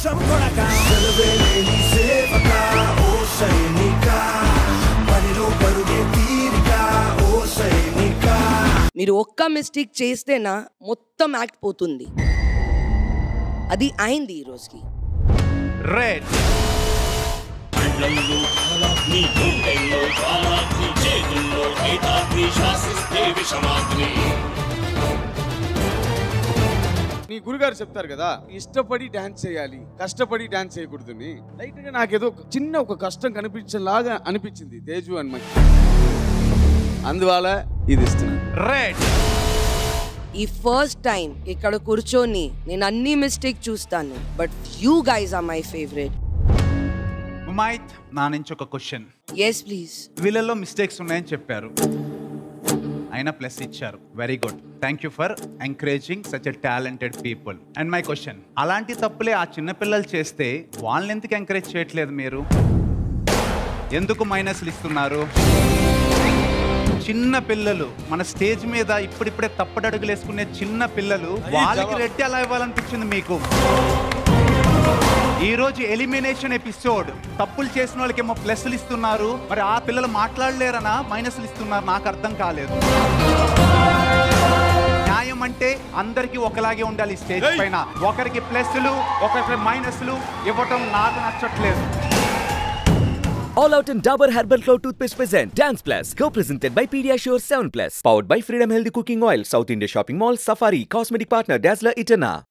ఆవేశం కొడక సెలవేలేని సేవక ఓ సైనిక పనిలో పరుగే తీరిక ఓ సైనిక మీరు ఒక్క మిస్టేక్ చేస్తేనా మొత్తం యాక్ట్ పోతుంది అది అయింది ఈ రోజుకి రెడ్ కళ్ళల్లో కాలాగ్ని గుండెల్లో కాలాగ్ని చేతుల్లో గీతాగ్ని శాసిస్తే విషమాగ్ని మీ గురుగారు చెప్తారు కదా ఇష్టపడి డాన్స్ చేయాలి కష్టపడి డాన్స్ చేయకూడదని లైట్ గా నాకేదో ఒక చిన్న ఒక కష్టం కనిపించేలాగా అనిపించింది తేజు అని మనకి అందువల్ల ఇది ఇస్తున్నాను రెడ్ ఈ ఫస్ట్ టైం ఇక్కడ కూర్చొని నేను అన్ని మిస్టేక్ చూస్తాను but you guys are my favourite ఉమైత్ నా నుంచి ఒక క్వశ్చన్ ఎస్ ప్లీజ్ వీళ్ళల్లో మిస్టేక్స్ ఉన్నాయని చెప్పారు అయినా ప్లస్ ఇచ్చారు very good thank you for encouraging such a talented people and my question అలాంటి తప్పులే ఆ చిన్న పిల్లలు చేస్తే వాళ్ళని ఎందుకు ఎంకరేజ్ చేయట్లేదు మీరు ఎందుకు మైనస్లు ఇస్తున్నారు చిన్న పిల్లలు మన స్టేజ్ మీద ఇప్పుడిప్పుడే తప్పడడుగులు వేసుకునే చిన్న పిల్లలు వాళ్ళకి రెట్టి ఎలా ఇవ్వాలనిపించింది మీకు ఈ రోజు ఎలిమినేషన్ ఎపిసోడ్ తప్పులు చేసిన వాళ్ళకేమో ప్లస్లు ఇస్తున్నారు మరి ఆ పిల్లలు మాట్లాడలేరనా మైనస్లు ఇస్తున్నారు నాకు అర్థం కాలేదు న్యాయం అంటే అందరికీ ఒకలాగే ఉండాలి స్టేజ్ పైన ఒకరికి ప్లస్లు ఒకరికి మైనస్లు ఇవ్వటం నాకు నచ్చట్లేదు All Out and Dabur Herbal Cloud Toothpaste present Dance Plus, co-presented by Pediasure 7 Plus, powered by Freedom Healthy Cooking Oil, South India Shopping Mall, Safari, Cosmetic Partner Dazzler Itana.